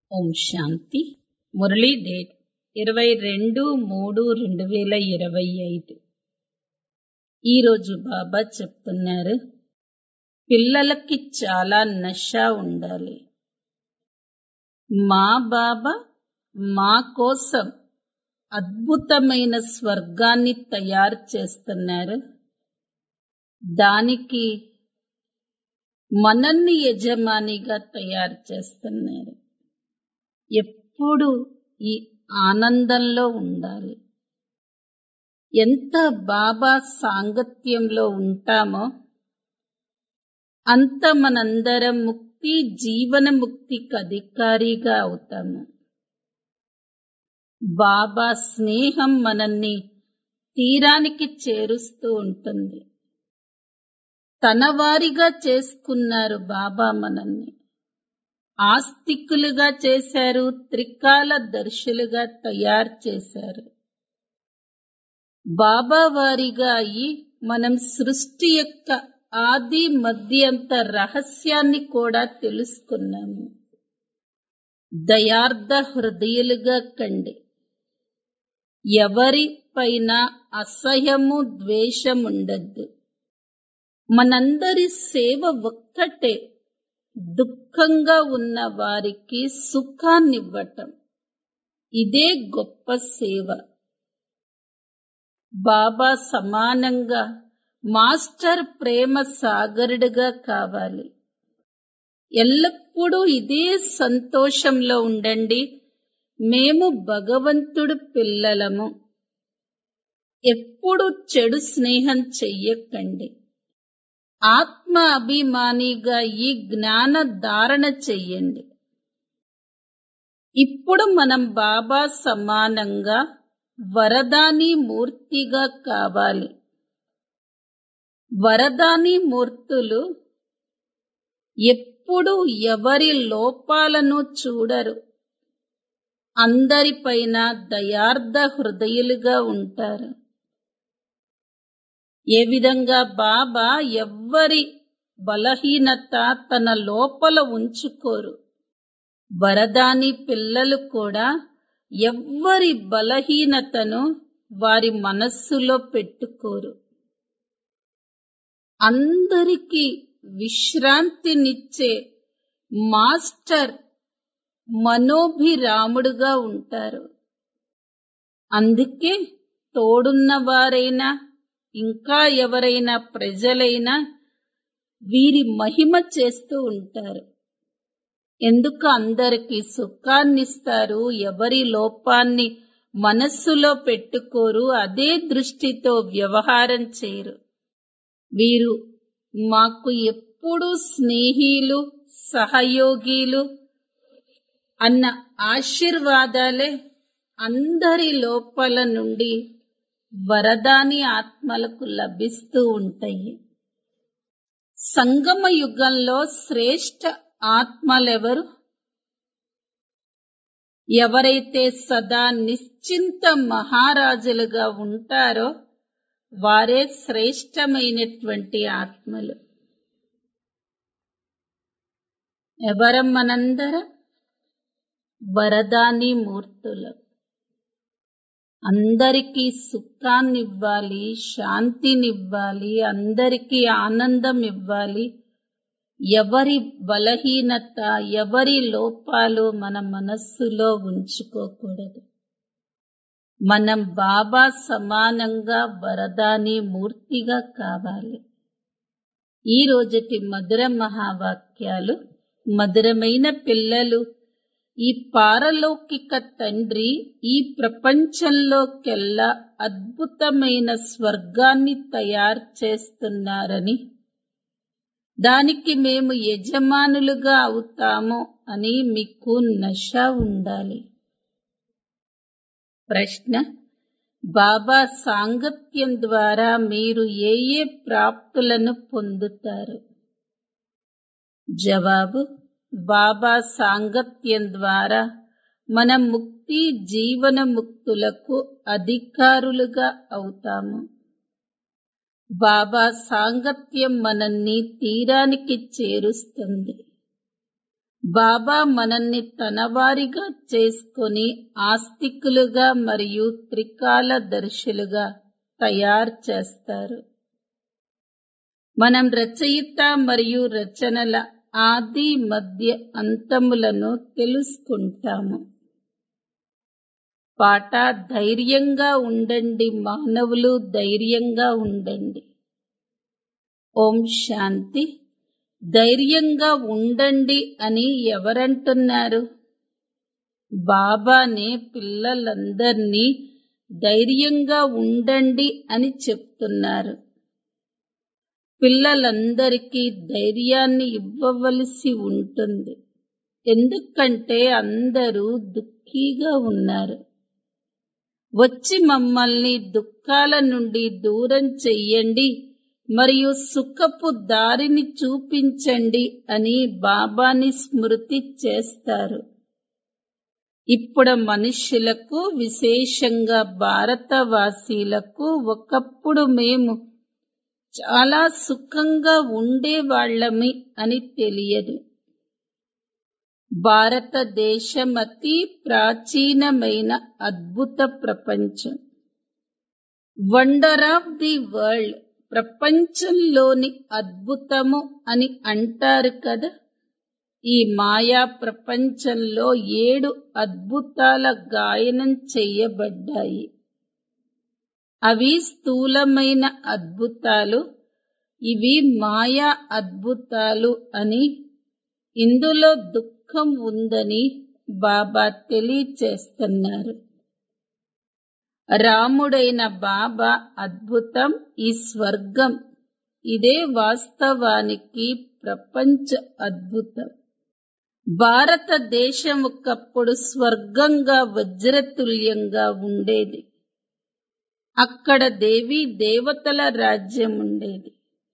ఓం శాంతి Murali date ఇరవై రెండు మూడు రెండు వేల ఇరవై ఐదు ఈరోజు బాబా చెప్తున్నారు పిల్లలకి చాలా నష ఉండాలి మా బాబా మా కోసం అద్భుతమైన స్వర్గాన్ని తయారు చేస్తున్నారు దానికి మనల్ని యజమానిగా తయారు చేస్తున్నారు ఎప్పుడు ఈ ఆనందంలో ఉండాలి ఎంత బాబా సాంగత్యంలో ఉంటామో అంత మనందరం ముక్తి జీవన ముక్తికి అధికారిగా అవుతాము బాబా స్నేహం మనల్ని తీరానికి చేరుస్తూ ఉంటుంది తన వారిగా చేసుకున్నారు బాబా మనల్ని ఆస్తికులుగా చేశారు త్రికాల దర్శులుగా తయారు చేశారు బాబా వారిగా అయి మనం సృష్టి యొక్క ఆది మధ్యంత రహస్యాన్ని కూడా తెలుసుకున్నాము దయార్థ హృదయులుగా కండి ఎవరి పైన అసహ్యము ద్వేషం ఉండద్దు మనందరి సేవ ఒక్కటే దుఃఖంగా ఉన్న వారికి సుఖాన్నివ్వటం ఇదే గొప్ప సేవ బాబా సమానంగా మాస్టర్ ప్రేమ సాగరుడుగా కావాలి ఎల్లప్పుడూ ఇదే సంతోషంలో ఉండండి మేము భగవంతుడు పిల్లలము ఎప్పుడు చెడు స్నేహం చెయ్యకండి ఆత్మ అభిమానిగా ఈ జ్ఞాన ధారణ చెయ్యండి ఇప్పుడు మనం బాబా సమానంగా వరదాని మూర్తిగా కావాలి వరదాని మూర్తులు ఎప్పుడు ఎవరి లోపాలను చూడరు అందరిపైన దయార్థ హృదయులుగా ఉంటారు ఏ విధంగా బాబా ఎవ్వరి బలహీనత తన లోపల ఉంచుకోరు వరదాని పిల్లలు కూడా ఎవ్వరి బలహీనతను వారి మనస్సులో పెట్టుకోరు అందరికీ విశ్రాంతినిచ్చే మాస్టర్ మనోభిరాముడుగా ఉంటారు అందుకే తోడున్న వారైనా ఇంకా ఎవరైనా ప్రజలైనా వీరి మహిమ చేస్తూ ఉంటారు ఎందుకు అందరికి సుఖాన్నిస్తారు ఎవరి లోపాన్ని మనస్సులో పెట్టుకోరు అదే దృష్టితో వ్యవహారం చేయరు వీరు మాకు ఎప్పుడు స్నేహిలు సహయోగిలు అన్న ఆశీర్వాదాలే అందరి లోపల నుండి వరదాని ఆత్మలకు లభిస్తూ ఉంటాయి సంగమ యుగంలో శ్రేష్ఠ ఆత్మలెవరు ఎవరైతే సదా నిశ్చింత మహారాజులుగా ఉంటారో వారే శ్రేష్టమైనటువంటి ఆత్మలు ఎవరం మనందరం వరదాని మూర్తులు అందరికీ సుఖాన్నివ్వాలి శాంతినివ్వాలి అందరికీ ఆనందం ఇవ్వాలి ఎవరి బలహీనత ఎవరి లోపాలు మన మనస్సులో ఉంచుకోకూడదు మనం బాబా సమానంగా వరదాని మూర్తిగా కావాలి ఈ రోజటి మధుర మహావాక్యాలు మధురమైన పిల్లలు ఈ పారలౌకిక తండ్రి ఈ ప్రపంచంలోకెల్లా అద్భుతమైన స్వర్గాన్ని తయారు చేస్తున్నారని దానికి మేము యజమానులుగా అవుతాము అని మీకు నష ఉండాలి ప్రశ్న బాబా సాంగత్యం ద్వారా మీరు ఏ ఏ ప్రాప్తులను పొందుతారు జవాబు బాబా సాంగత్యం ద్వారా మన ముక్తి జీవన ముక్తులకు అధికారులుగా అవుతాము బాబా సాంగత్యం మనల్ని తీరానికి చేరుస్తుంది బాబా మనల్ని తనవారిగా చేసుకొని ఆస్తికులుగా మరియు త్రికాలదర్శులుగా తయారు చేస్తారు మనం రచయిత మరియు రచనల ఆది మధ్య అంతములను తెలుసుకుంటాము పాట ధైర్యంగా ఉండండి మానవులు ధైర్యంగా ఉండండి ఓం శాంతి ధైర్యంగా ఉండండి అని ఎవరంటున్నారు బాబానే పిల్లలందర్నీ ధైర్యంగా ఉండండి అని చెప్తున్నారు పిల్లలందరికీ ధైర్యాన్ని ఇవ్వవలసి ఉంటుంది ఎందుకంటే అందరూ దుఃఖీగా ఉన్నారు వచ్చి మమ్మల్ని దుఃఖాల నుండి దూరం చెయ్యండి మరియు సుఖపు దారిని చూపించండి అని బాబాని స్మృతి చేస్తారు ఇప్పుడు మనుష్యులకు విశేషంగా భారతవాసీలకు ఒకప్పుడు మేము చాలా సుఖంగా ఉండేవాళ్లమి అని తెలియదు భారతదేశం అతి ప్రాచీనమైన అద్భుత ప్రపంచం వండర్ ఆఫ్ ది వరల్డ్ ప్రపంచంలోని అద్భుతము అని అంటారు కదా ఈ మాయా ప్రపంచంలో ఏడు అద్భుతాల గాయనం చెయ్యబడ్డాయి అవి స్థూలమైన అద్భుతాలు ఇవి మాయా అద్భుతాలు అని ఇందులో దుఃఖం ఉందని బాబా తెలియచేస్తున్నారు రాముడైన బాబా అద్భుతం ఈ స్వర్గం ఇదే వాస్తవానికి ప్రపంచ అద్భుతం భారతదేశం ఒకప్పుడు స్వర్గంగా వజ్రతుల్యంగా ఉండేది అక్కడ దేవీ దేవతల రాజ్యం ఉండేది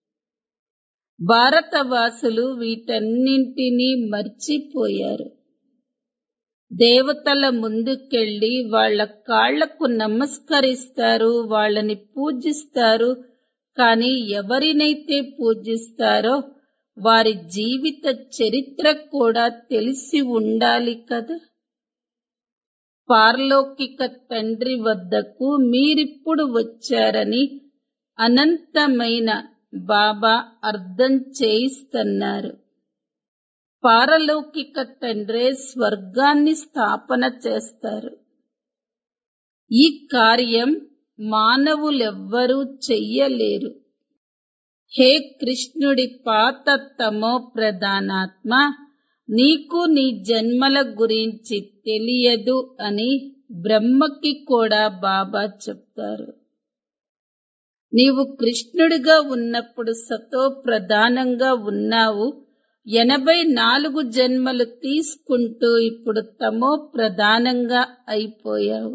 భారతవాసులు వీటన్నింటినీ మర్చిపోయారు దేవతల ముందుకెళ్లి వాళ్ళ కాళ్లకు నమస్కరిస్తారు వాళ్ళని పూజిస్తారు కానీ ఎవరినైతే పూజిస్తారో వారి జీవిత చరిత్ర కూడా తెలిసి ఉండాలి కదా పార్లౌకిక తండ్రి వద్దకు మీరిప్పుడు వచ్చారని అనంతమైన బాబా అర్థం చేయిస్తున్నారు పారలౌకిక తండ్రే స్వర్గాన్ని స్థాపన చేస్తారు ఈ కార్యం మానవులెవ్వరూ చెయ్యలేరు హే కృష్ణుడి పాత తమో ప్రధానాత్మ నీకు నీ జన్మల గురించి తెలియదు అని బ్రహ్మకి కూడా బాబా చెప్తారు నీవు కృష్ణుడిగా ఉన్నప్పుడు సతో ప్రధానంగా ఉన్నావు ఎనభై నాలుగు జన్మలు తీసుకుంటూ ఇప్పుడు తమో ప్రధానంగా అయిపోయావు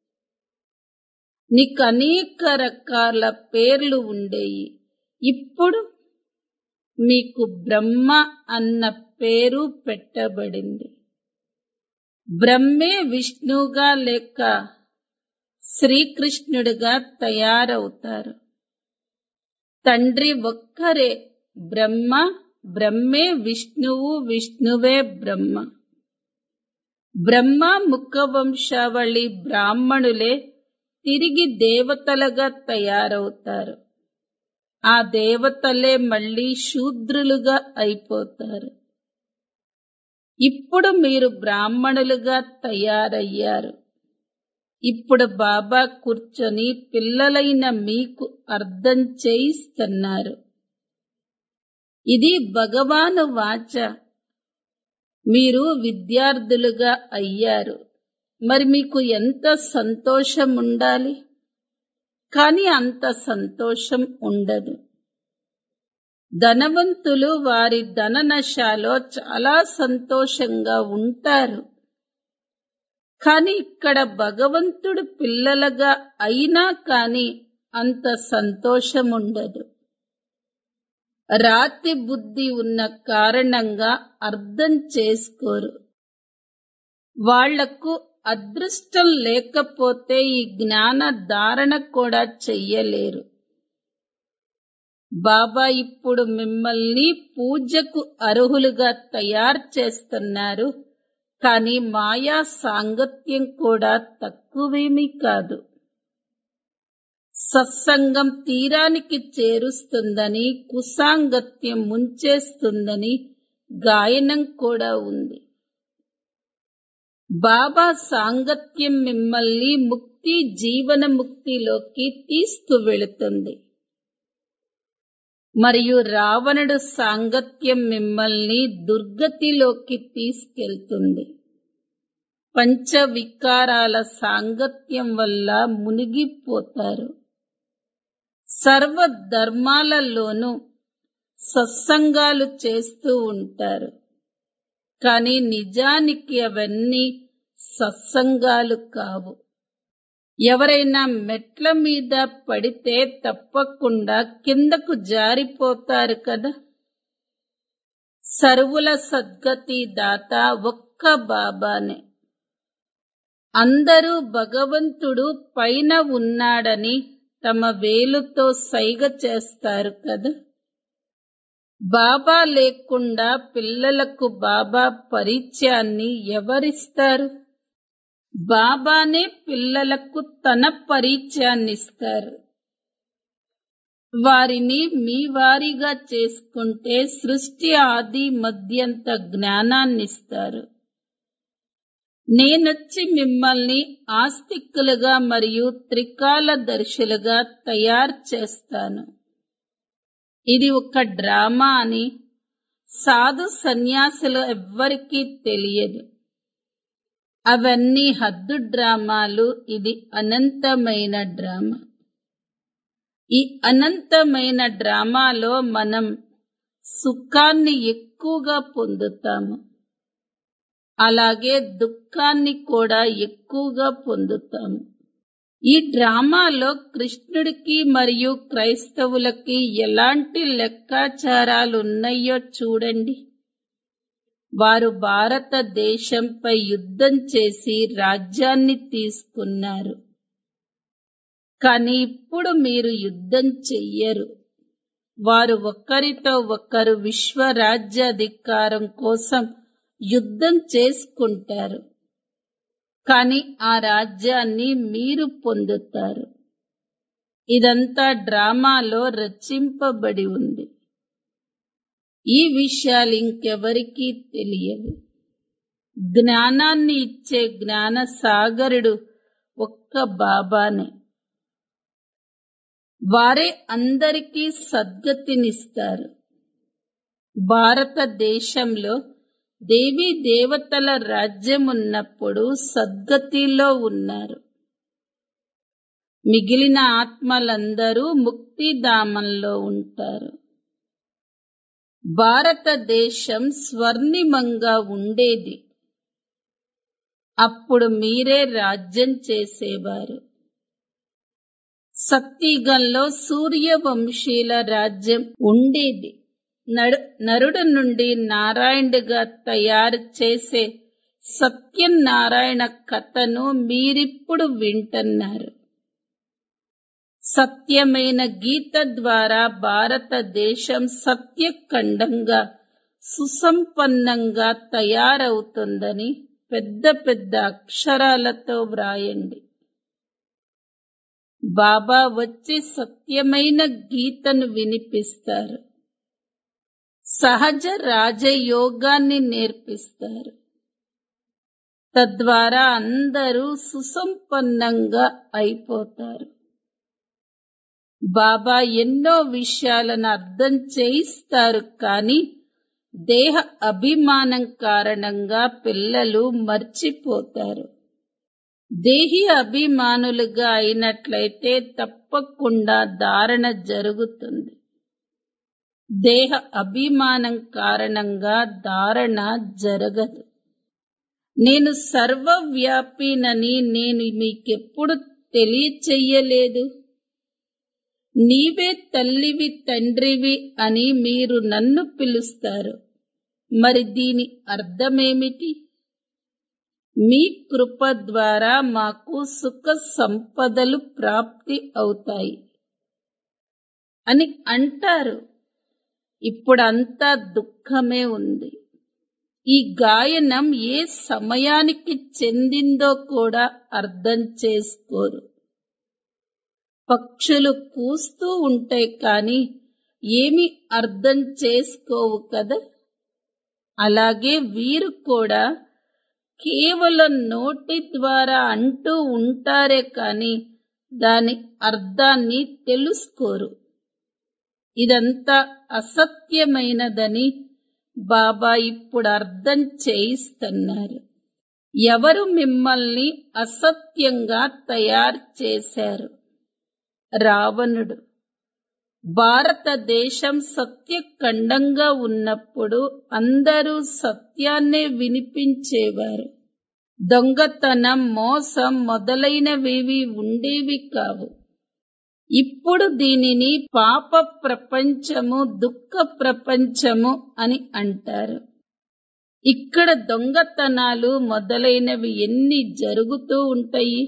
నీకు అనేక రకాల పేర్లు ఉండేవి ఇప్పుడు మీకు బ్రహ్మ అన్న పేరు పెట్టబడింది బ్రహ్మే విష్ణువుగా లేక శ్రీకృష్ణుడిగా తయారవుతారు తండ్రి ఒక్కరే బ్రహ్మ బ్రహ్మే విష్ణువు విష్ణువే బ్రహ్మ బ్రహ్మ ముఖవంశావళి బ్రాహ్మణులే తిరిగి దేవతలుగా తయారవుతారు ఆ దేవతలే మళ్ళీ శూద్రులుగా అయిపోతారు ఇప్పుడు మీరు బ్రాహ్మణులుగా తయారయ్యారు ఇప్పుడు బాబా కూర్చొని పిల్లలైన మీకు అర్థం చేయిస్తున్నారు ఇది భగవాను వాచ మీరు విద్యార్థులుగా అయ్యారు మరి మీకు ఎంత సంతోషం ఉండాలి కానీ అంత సంతోషం ఉండదు ధనవంతులు వారి ధననశాలో చాలా సంతోషంగా ఉంటారు కానీ ఇక్కడ భగవంతుడు పిల్లలుగా అయినా కానీ అంత సంతోషం ఉండదు రాతి బుద్ధి ఉన్న కారణంగా అర్థం చేసుకోరు వాళ్లకు అదృష్టం లేకపోతే ఈ జ్ఞాన ధారణ కూడా చెయ్యలేరు బాబా ఇప్పుడు మిమ్మల్ని పూజకు అర్హులుగా తయారు చేస్తున్నారు కానీ మాయా సాంగత్యం కూడా తక్కువేమీ కాదు సత్సంగం తీరానికి చేరుస్తుందని కుసాంగత్యం ముంచేస్తుందని గాయనం కూడా ఉంది బాబా సాంగత్యం మిమ్మల్ని ముక్తి జీవన ముక్తిలోకి తీసుకువెళుతుంది మరియు రావణుడు సాంగత్యం మిమ్మల్ని దుర్గతిలోకి తీసుకెళ్తుంది పంచ వికారాల సాంగత్యం వల్ల మునిగిపోతారు సర్వ ధర్మాలలోనూ సత్సంగాలు చేస్తూ ఉంటారు కానీ నిజానికి అవన్నీ సత్సంగాలు కావు ఎవరైనా మెట్ల మీద పడితే తప్పకుండా కిందకు జారిపోతారు కదా సర్వుల సద్గతి దాత ఒక్క బాబానే అందరూ భగవంతుడు పైన ఉన్నాడని తమ వేలుతో సైగ చేస్తారు కదా బాబా లేకుండా పిల్లలకు బాబా పరిచయాన్ని ఎవరిస్తారు బాబానే పిల్లలకు తన పరిచయాన్నిస్తారు వారిని మీ వారిగా చేసుకుంటే సృష్టి ఆది మధ్యంత జ్ఞానాన్నిస్తారు నేనొచ్చి మిమ్మల్ని ఆస్తికులుగా మరియు త్రికాల దర్శులుగా తయారు చేస్తాను ఇది ఒక డ్రామా అని సాధు సన్యాసులు ఎవ్వరికీ తెలియదు అవన్నీ హద్దు డ్రామాలు ఇది అనంతమైన డ్రామా ఈ అనంతమైన డ్రామాలో మనం సుఖాన్ని ఎక్కువగా పొందుతాము అలాగే దుఃఖాన్ని కూడా ఎక్కువగా పొందుతాము ఈ డ్రామాలో కృష్ణుడికి మరియు క్రైస్తవులకి ఎలాంటి లెక్కాచారాలు ఉన్నాయో చూడండి వారు భారతదేశంపై యుద్ధం చేసి రాజ్యాన్ని తీసుకున్నారు కానీ ఇప్పుడు మీరు యుద్ధం చెయ్యరు వారు ఒకరితో ఒకరు విశ్వరాజ్యాధికారం కోసం యుద్ధం చేసుకుంటారు కానీ ఆ రాజ్యాన్ని మీరు పొందుతారు ఇదంతా డ్రామాలో రచింపబడి ఉంది ఈ విషయాలు ఇంకెవరికీ తెలియవు జ్ఞానాన్ని ఇచ్చే జ్ఞాన సాగరుడు ఒక్క బాబానే వారే అందరికీ సద్గతినిస్తారు భారతదేశంలో దేవీ దేవతల రాజ్యం ఉన్నప్పుడు సద్గతిలో ఉన్నారు మిగిలిన ఆత్మలందరూ ముక్తిధామంలో ఉంటారు భారతదేశం స్వర్ణిమంగా ఉండేది అప్పుడు మీరే రాజ్యం చేసేవారు సత్తిగంలో సూర్యవంశీల రాజ్యం ఉండేది నడు నరుడు నుండి నారాయణుడిగా తయారు చేసే సత్యనారాయణ కథను మీరిప్పుడు వింటున్నారు సత్యమైన గీత ద్వారా భారతదేశం సత్యఖండంగా సుసంపన్నంగా తయారవుతుందని పెద్ద పెద్ద అక్షరాలతో వ్రాయండి బాబా వచ్చి సత్యమైన గీతను వినిపిస్తారు సహజ రాజయోగాన్ని నేర్పిస్తారు తద్వారా అందరూ సుసంపన్నంగా అయిపోతారు బాబా ఎన్నో విషయాలను అర్థం చేయిస్తారు కానీ దేహ అభిమానం కారణంగా పిల్లలు మర్చిపోతారు దేహి అభిమానులుగా అయినట్లయితే తప్పకుండా ధారణ జరుగుతుంది దేహ అభిమానం కారణంగా ధారణ జరగదు నేను సర్వవ్యాపినని నేను మీకెప్పుడు తెలియచెయ్యలేదు నీవే తల్లివి తండ్రివి అని మీరు నన్ను పిలుస్తారు మరి దీని అర్థమేమిటి మీ కృప ద్వారా మాకు సుఖ సంపదలు ప్రాప్తి అవుతాయి అని అంటారు ఇప్పుడంతా దుఃఖమే ఉంది ఈ గాయనం ఏ సమయానికి చెందిందో కూడా అర్థం చేసుకోరు పక్షులు కూస్తూ ఉంటాయి కానీ ఏమి అర్థం చేసుకోవు కదా అలాగే వీరు కూడా కేవలం నోటి ద్వారా అంటూ ఉంటారే కాని దాని అర్థాన్ని తెలుసుకోరు ఇదంతా అసత్యమైనదని బాబా ఇప్పుడు అర్థం చేయిస్తున్నారు ఎవరు మిమ్మల్ని అసత్యంగా తయారు చేశారు రావణుడు భారతదేశం సత్యఖండంగా ఉన్నప్పుడు అందరూ సత్యాన్నే వినిపించేవారు దొంగతనం మోసం మొదలైనవేవి ఉండేవి కావు ఇప్పుడు దీనిని పాప ప్రపంచము దుఃఖ ప్రపంచము అని అంటారు ఇక్కడ దొంగతనాలు మొదలైనవి ఎన్ని జరుగుతూ ఉంటాయి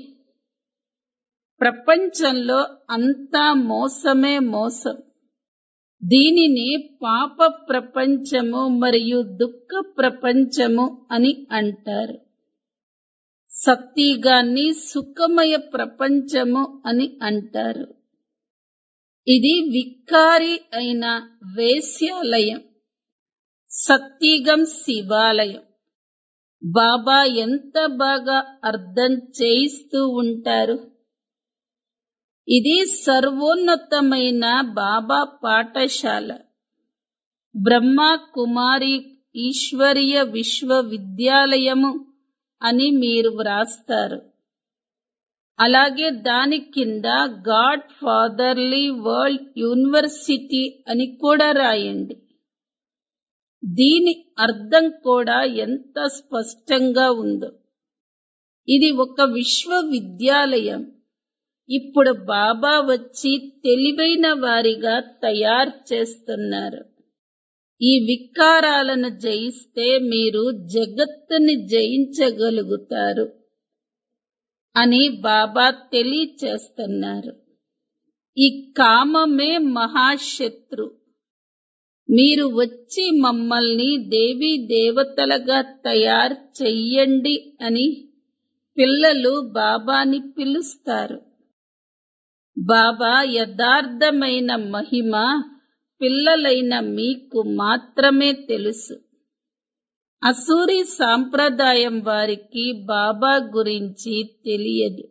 ప్రపంచంలో అంతా మోసమే మోసం దీనిని పాప ప్రపంచము మరియు దుఃఖ ప్రపంచము అని అంటారు సత్యగాన్ని సుఖమయ ప్రపంచము అని అంటారు ఇది వికారి అయిన వేశ్యాలయం సత్యగం శివాలయం బాబా ఎంత బాగా అర్థం చేయిస్తూ ఉంటారు ఇది సర్వోన్నతమైన బాబా పాఠశాల బ్రహ్మ కుమారి ఈశ్వరీయ విశ్వవిద్యాలయము అని మీరు వ్రాస్తారు అలాగే దాని కింద గాడ్ ఫాదర్లీ వరల్డ్ యూనివర్సిటీ అని కూడా రాయండి దీని అర్థం కూడా ఎంత స్పష్టంగా ఉందో ఇది ఒక విశ్వవిద్యాలయం ఇప్పుడు బాబా వచ్చి తెలివైన వారిగా తయారు చేస్తున్నారు ఈ వికారాలను జయిస్తే మీరు జగత్తుని జయించగలుగుతారు అని బాబా తెలియచేస్తున్నారు ఈ కామమే మహాశత్రు మీరు వచ్చి మమ్మల్ని దేవీ దేవతలుగా తయారు చెయ్యండి అని పిల్లలు బాబాని పిలుస్తారు బాబా యథార్థమైన మహిమ పిల్లలైన మీకు మాత్రమే తెలుసు అసూరి సాంప్రదాయం వారికి బాబా గురించి తెలియదు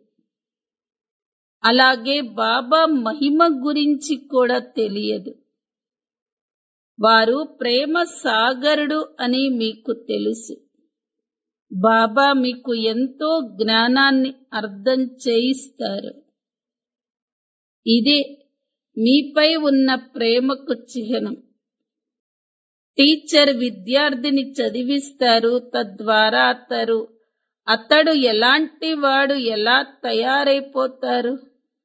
అలాగే బాబా మహిమ గురించి కూడా తెలియదు వారు ప్రేమ సాగరుడు అని మీకు తెలుసు బాబా మీకు ఎంతో జ్ఞానాన్ని అర్థం చేయిస్తారు ఇదే మీపై ఉన్న ప్రేమకు చిహ్నం టీచర్ విద్యార్థిని చదివిస్తారు తద్వారా అతరు అతడు ఎలాంటి వాడు ఎలా తయారైపోతారు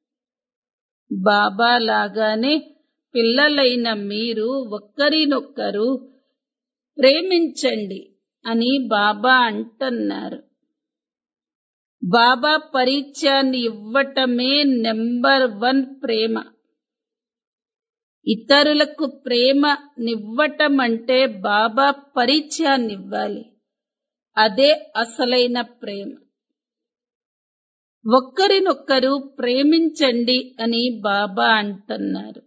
బాబా లాగానే పిల్లలైన మీరు ఒక్కరినొక్కరు ప్రేమించండి అని బాబా అంటున్నారు బాబా పరిచయాన్ని ఇవ్వటమే నెంబర్ వన్ ప్రేమ ఇతరులకు ప్రేమనివ్వటం అంటే బాబా పరిచయాన్ని ఇవ్వాలి అదే అసలైన ప్రేమ ఒక్కరినొక్కరు ప్రేమించండి అని బాబా అంటున్నారు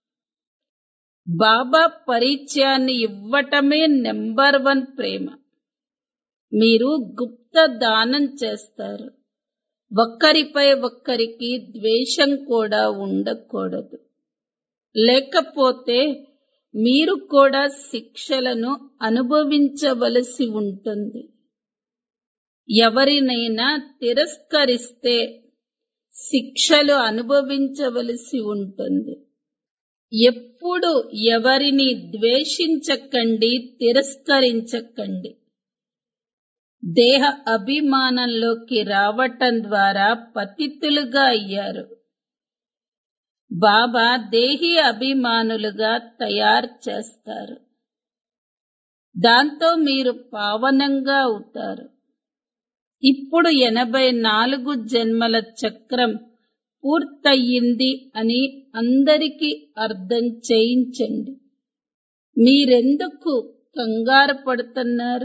బాబా పరిచయాన్ని ఇవ్వటమే నెంబర్ వన్ ప్రేమ మీరు గుప్త దానం చేస్తారు ఒక్కరిపై ఒక్కరికి ద్వేషం కూడా ఉండకూడదు లేకపోతే మీరు కూడా శిక్షలను అనుభవించవలసి ఉంటుంది ఎవరినైనా తిరస్కరిస్తే శిక్షలు అనుభవించవలసి ఉంటుంది ఎప్పుడు ఎవరిని ద్వేషించకండి తిరస్కరించకండి దేహ అభిమానంలోకి రావటం ద్వారా పతితులుగా అయ్యారు బాబా దేహి అభిమానులుగా తయారు చేస్తారు దాంతో మీరు పావనంగా అవుతారు ఇప్పుడు ఎనభై నాలుగు జన్మల చక్రం పూర్తయింది అని అందరికీ అర్థం చేయించండి మీరెందుకు కంగారు పడుతున్నారు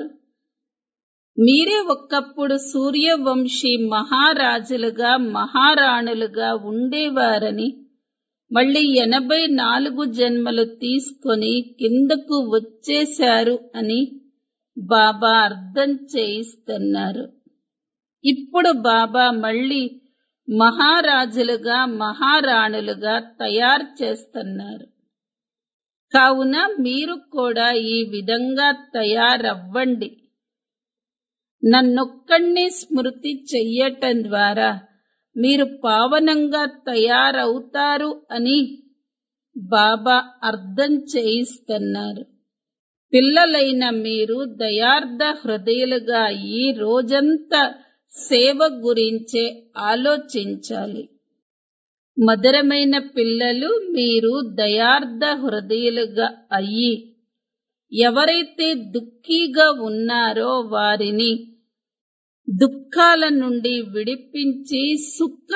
మీరే ఒక్కప్పుడు సూర్యవంశీ మహారాజులుగా మహారాణులుగా ఉండేవారని మళ్ళీ ఎనభై నాలుగు జన్మలు తీసుకొని కిందకు వచ్చేశారు అని బాబా అర్థం చేయిస్తున్నారు ఇప్పుడు బాబా మళ్ళీ మహారాజులుగా మహారాణులుగా తయారు చేస్తున్నారు కావున మీరు కూడా ఈ విధంగా తయారవ్వండి నన్నొక్కడిని స్మృతి చెయ్యటం ద్వారా మీరు పావనంగా తయారవుతారు అని బాబా అర్థం చేయిస్తున్నారు పిల్లలైన మీరు దయార్థ హృదయులుగా ఈ రోజంతా సేవ గురించే ఆలోచించాలి మధురమైన పిల్లలు మీరు దయార్థ హృదయులుగా అయ్యి ఎవరైతే దుఃఖీగా ఉన్నారో వారిని దుఃఖాల నుండి విడిపించి సుఖ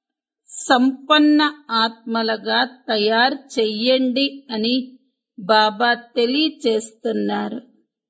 సంపన్న ఆత్మలుగా తయారు చెయ్యండి అని బాబా తెలియచేస్తున్నారు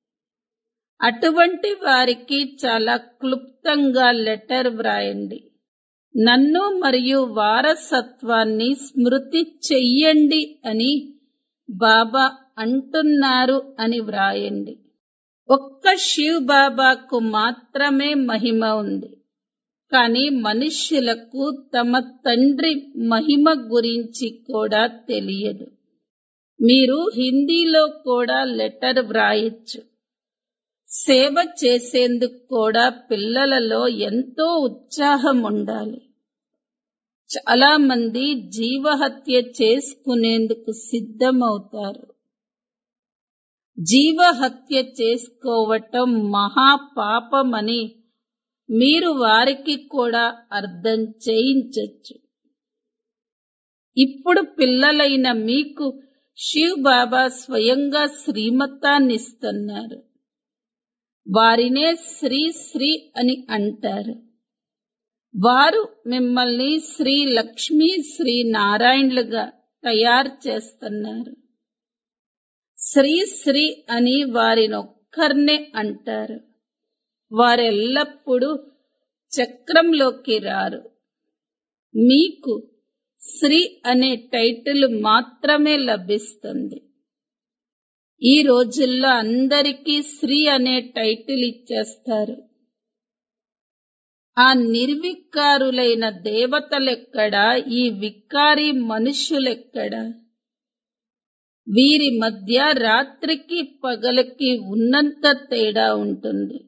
అటువంటి వారికి చాలా క్లుప్తంగా లెటర్ వ్రాయండి నన్ను మరియు వారసత్వాన్ని స్మృతి చెయ్యండి అని బాబా అంటున్నారు అని వ్రాయండి ఒక్క శివ్ బాబాకు మాత్రమే మహిమ ఉంది కానీ మనుష్యులకు తమ తండ్రి మహిమ గురించి కూడా తెలియదు మీరు హిందీలో కూడా లెటర్ వ్రాయొచ్చు సేవ చేసేందుకు కూడా పిల్లలలో ఎంతో ఉత్సాహం ఉండాలి చాలా మంది జీవహత్య చేసుకునేందుకు సిద్ధమవుతారు జీవహత్య చేసుకోవటం మహాపాపమని మీరు వారికి కూడా అర్థం చేయించచ్చు ఇప్పుడు పిల్లలైన మీకు శివ్ బాబా స్వయంగా శ్రీమతాన్నిస్తున్నారు వారినే శ్రీ శ్రీ అని అంటారు వారు మిమ్మల్ని శ్రీ లక్ష్మీ శ్రీ నారాయణులుగా తయారు చేస్తున్నారు శ్రీ శ్రీ అని వారినొక్కర్నే అంటారు వారెల్లప్పుడూ చక్రంలోకి రారు మీకు శ్రీ అనే టైటిల్ మాత్రమే లభిస్తుంది ఈ రోజుల్లో అందరికీ శ్రీ అనే టైటిల్ ఇచ్చేస్తారు ఆ నిర్వికారులైన దేవతలెక్కడా ఈ వికారి మనుష్యులెక్కడా వీరి మధ్య రాత్రికి పగలకి ఉన్నంత తేడా ఉంటుంది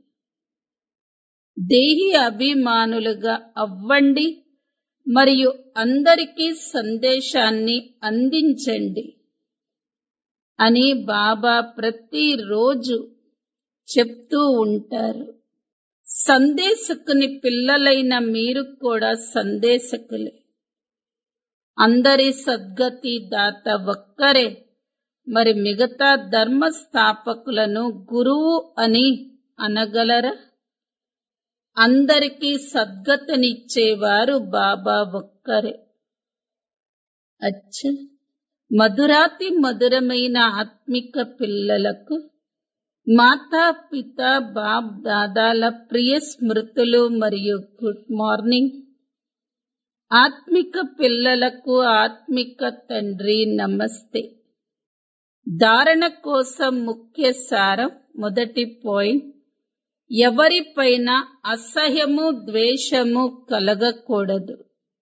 దేహి అభిమానులుగా అవ్వండి మరియు అందరికీ సందేశాన్ని అందించండి అని బాబా ప్రతిరోజు చెప్తూ ఉంటారు సందేశకుని పిల్లలైన మీరు కూడా సందేశకులే అందరి సద్గతి దాత ఒక్కరే మరి మిగతా ధర్మ స్థాపకులను గురువు అని అనగలరా అందరికీ సద్గతనిచ్చేవారు బాబా ఒక్కరే అచ్చ మధురాతి మధురమైన ఆత్మిక పిల్లలకు మాతా పిత బాబ్ దాదాల ప్రియ స్మృతులు మరియు గుడ్ మార్నింగ్ ఆత్మిక పిల్లలకు ఆత్మిక తండ్రి నమస్తే ధారణ కోసం ముఖ్య సారం మొదటి పాయింట్ ఎవరిపైన అసహ్యము ద్వేషము కలగకూడదు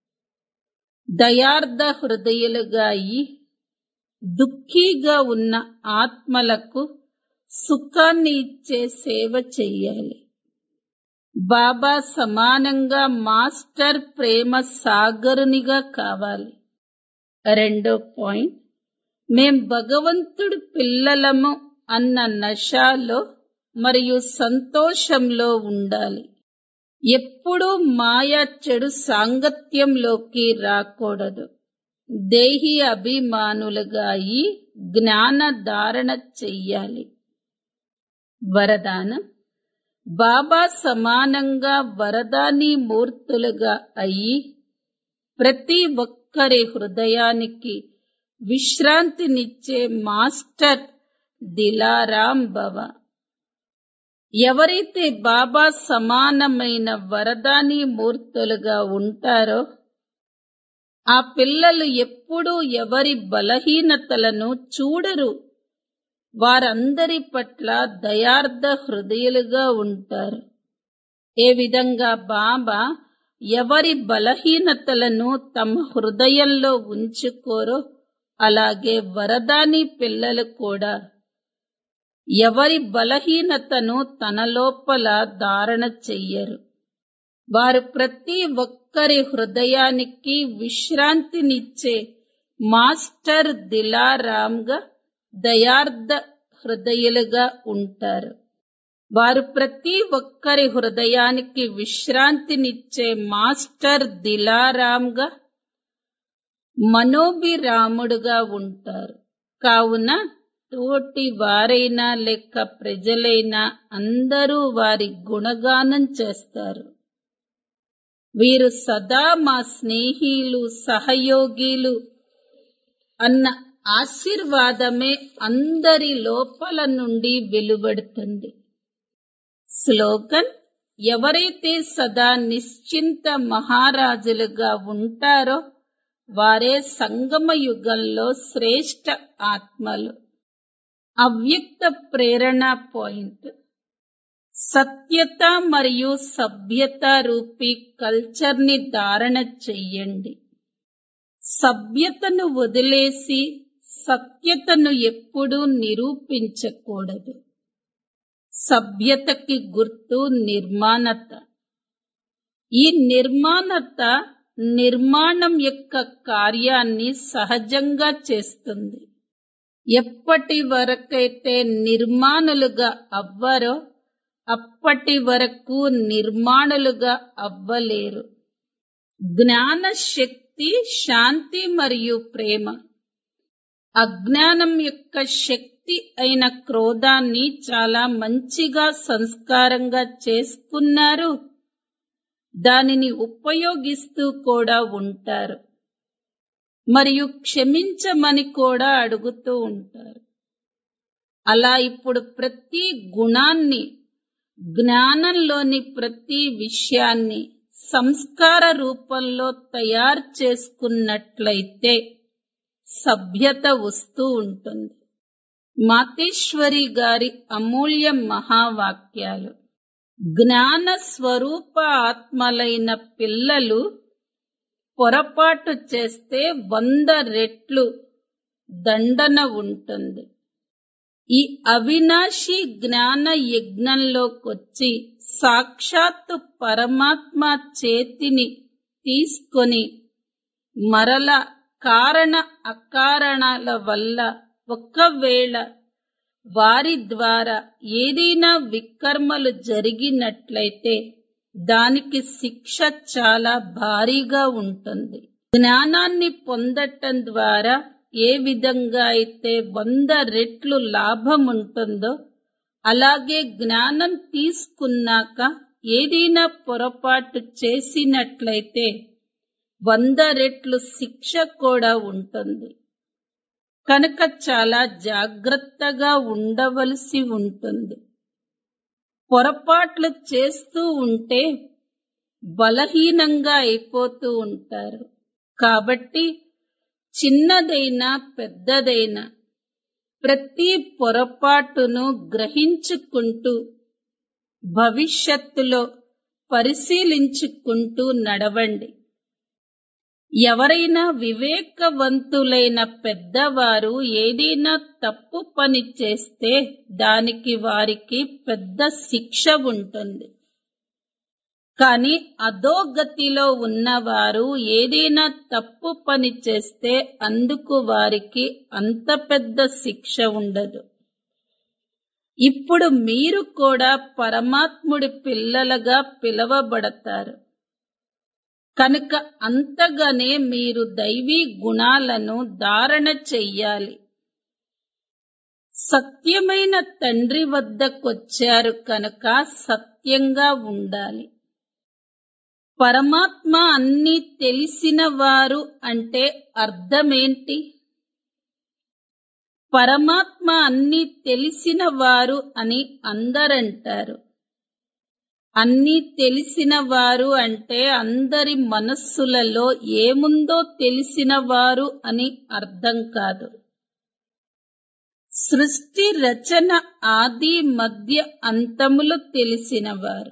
దయార్థ హృదయులుగా అయి దుఃఖీగా ఉన్న ఆత్మలకు సుఖాన్ని ఇచ్చే సేవ చెయ్యాలి బాబా సమానంగా మాస్టర్ ప్రేమ సాగరునిగా కావాలి రెండో పాయింట్ మేం భగవంతుడు పిల్లలము అన్న నషాలో మరియు సంతోషంలో ఉండాలి ఎప్పుడూ మాయా చెడు సాంగత్యంలోకి రాకూడదు దేహి అభిమానులుగా అయి జ్ఞాన ధారణ చెయ్యాలి వరదానం బాబా సమానంగా వరదాని మూర్తులుగా అయి ప్రతి ఒక్కరి హృదయానికి విశ్రాంతినిచ్చే మాస్టర్ దిలారాం భవ ఎవరైతే బాబా సమానమైన వరదాని మూర్తులుగా ఉంటారో ఆ పిల్లలు ఎప్పుడూ ఎవరి బలహీనతలను చూడరు వారందరి పట్ల దయార్థ హృదయులుగా ఉంటారు ఏ విధంగా బాబా ఎవరి బలహీనతలను తమ హృదయంలో ఉంచుకోరో అలాగే వరదాని పిల్లలు కూడా ఎవరి బలహీనతను తన లోపల ధారణ చెయ్యరు వారు ప్రతి ఒక్కరి హృదయానికి విశ్రాంతినిచ్చే మాస్టర్ దిలారాంగా దయార్థ హృదయులుగా ఉంటారు వారు ప్రతి ఒక్కరి హృదయానికి విశ్రాంతినిచ్చే మాస్టర్ దిలారాంగా మనోభిరాముడుగా ఉంటారు కావున తోటి వారైనా లేక ప్రజలైనా అందరూ వారి గుణగానం చేస్తారు వీరు సదా మా స్నేహిలు సహయోగిలు అన్న ఆశీర్వాదమే అందరి లోపల నుండి వెలువడుతుంది స్లోగన్ ఎవరైతే సదా నిశ్చింత మహారాజులుగా ఉంటారో వారే సంగమ యుగంలో శ్రేష్ట ఆత్మలు అవ్యక్త ప్రేరణ పాయింట్ సత్యత మరియు సభ్యత రూపీ కల్చర్ ని ధారణ చెయ్యండి సభ్యతను వదిలేసి సత్యతను ఎప్పుడూ నిరూపించకూడదు సభ్యతకి గుర్తు నిర్మాణత ఈ నిర్మాణత నిర్మాణం యొక్క కార్యాన్ని సహజంగా చేస్తుంది ఎప్పటి వరకైతే నిర్మాణులుగా అవ్వరో అప్పటి వరకు నిర్మాణులుగా అవ్వలేరు జ్ఞాన శక్తి శాంతి మరియు ప్రేమ అజ్ఞానం యొక్క శక్తి అయిన క్రోధాన్ని చాలా మంచిగా సంస్కారంగా చేసుకున్నారు దానిని ఉపయోగిస్తూ కూడా ఉంటారు మరియు క్షమించమని కూడా అడుగుతూ ఉంటారు అలా ఇప్పుడు ప్రతి గుణాన్ని జ్ఞానంలోని ప్రతి విషయాన్ని సంస్కార రూపంలో తయారు చేసుకున్నట్లయితే సభ్యత వస్తూ ఉంటుంది మాతేశ్వరి గారి అమూల్య మహావాక్యాలు జ్ఞాన స్వరూప ఆత్మలైన పిల్లలు పొరపాటు చేస్తే వంద రెట్లు దండన ఉంటుంది ఈ అవినాశి జ్ఞాన యజ్ఞంలోకొచ్చి సాక్షాత్తు పరమాత్మ చేతిని తీసుకొని మరల కారణ అకారణాల వల్ల ఒకవేళ వారి ద్వారా ఏదైనా వికర్మలు జరిగినట్లయితే దానికి శిక్ష చాలా భారీగా ఉంటుంది జ్ఞానాన్ని పొందటం ద్వారా ఏ విధంగా అయితే వంద రెట్లు లాభం ఉంటుందో అలాగే జ్ఞానం తీసుకున్నాక ఏదైనా పొరపాటు చేసినట్లయితే వంద రెట్లు శిక్ష కూడా ఉంటుంది కనుక చాలా జాగ్రత్తగా ఉండవలసి ఉంటుంది పొరపాట్లు చేస్తూ ఉంటే బలహీనంగా అయిపోతూ ఉంటారు కాబట్టి చిన్నదైనా పెద్దదైనా ప్రతి పొరపాటును గ్రహించుకుంటూ భవిష్యత్తులో పరిశీలించుకుంటూ నడవండి ఎవరైనా వివేకవంతులైన పెద్దవారు ఏదైనా తప్పు పని చేస్తే దానికి వారికి పెద్ద శిక్ష ఉంటుంది కానీ అధోగతిలో ఉన్నవారు ఏదైనా తప్పు పని చేస్తే అందుకు వారికి అంత పెద్ద శిక్ష ఉండదు ఇప్పుడు మీరు కూడా పరమాత్ముడి పిల్లలుగా పిలవబడతారు కనుక అంతగానే మీరు దైవీ గుణాలను ధారణ చెయ్యాలి సత్యమైన తండ్రి వద్దకొచ్చారు కనుక సత్యంగా ఉండాలి పరమాత్మ అన్ని తెలిసిన వారు అంటే అర్థమేంటి పరమాత్మ అన్ని తెలిసిన వారు అని అందరంటారు అన్నీ తెలిసిన వారు అంటే అందరి మనస్సులలో ఏముందో తెలిసిన వారు అని అర్థం కాదు సృష్టి రచన ఆది మధ్య అంతములు తెలిసినవారు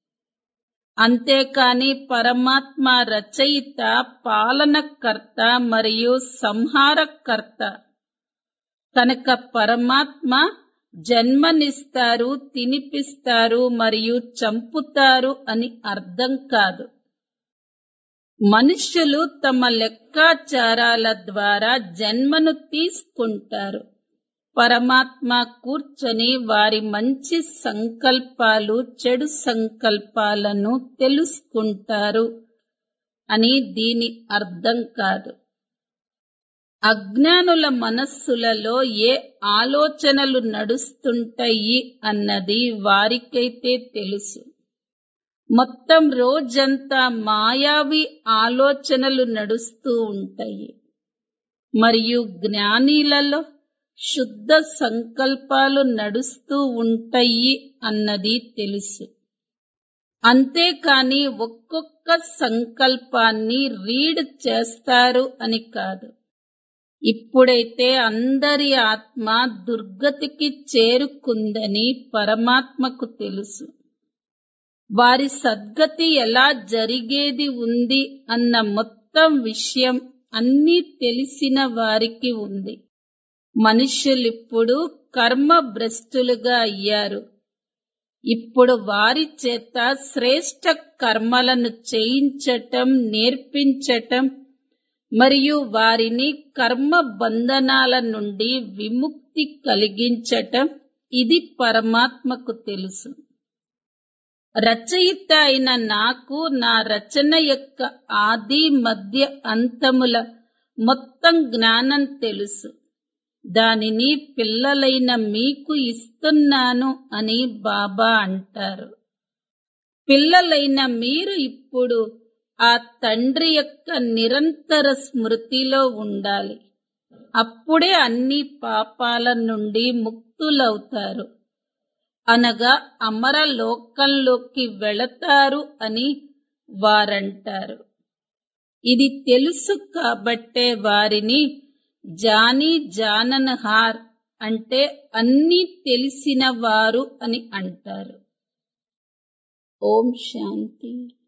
అంతేకాని పరమాత్మ రచయిత పాలనకర్త మరియు సంహారకర్త కనుక పరమాత్మ జన్మనిస్తారు తినిపిస్తారు మరియు చంపుతారు అని అర్థం కాదు మనుష్యులు తమ లెక్కాచారాల ద్వారా జన్మను తీసుకుంటారు పరమాత్మ కూర్చొని వారి మంచి సంకల్పాలు చెడు సంకల్పాలను తెలుసుకుంటారు అని దీని అర్థం కాదు అజ్ఞానుల మనస్సులలో ఏ ఆలోచనలు నడుస్తుంటాయి అన్నది వారికైతే తెలుసు మొత్తం రోజంతా మాయావి ఆలోచనలు నడుస్తూ ఉంటాయి మరియు జ్ఞానీలలో శుద్ధ సంకల్పాలు నడుస్తూ ఉంటాయి అన్నది తెలుసు అంతేకాని ఒక్కొక్క సంకల్పాన్ని రీడ్ చేస్తారు అని కాదు ఇప్పుడైతే అందరి ఆత్మ దుర్గతికి చేరుకుందని పరమాత్మకు తెలుసు వారి సద్గతి ఎలా జరిగేది ఉంది అన్న మొత్తం విషయం అన్నీ తెలిసిన వారికి ఉంది మనుష్యులిప్పుడు కర్మ భ్రష్టులుగా అయ్యారు ఇప్పుడు వారి చేత శ్రేష్ట కర్మలను చేయించటం నేర్పించటం మరియు వారిని కర్మ బంధనాల నుండి విముక్తి కలిగించటం ఇది పరమాత్మకు తెలుసు రచయిత అయిన నాకు నా రచన యొక్క ఆది మధ్య అంతముల మొత్తం జ్ఞానం తెలుసు దానిని పిల్లలైన మీకు ఇస్తున్నాను అని బాబా అంటారు పిల్లలైన మీరు ఇప్పుడు ఆ తండ్రి యొక్క నిరంతర స్మృతిలో ఉండాలి అప్పుడే అన్ని పాపాల నుండి ముక్తులవుతారు అనగా అమర లోకంలోకి వెళతారు అని వారంటారు ఇది తెలుసు కాబట్టే వారిని జానీ జానన్ హార్ అంటే అన్నీ తెలిసిన వారు అని అంటారు ఓం శాంతి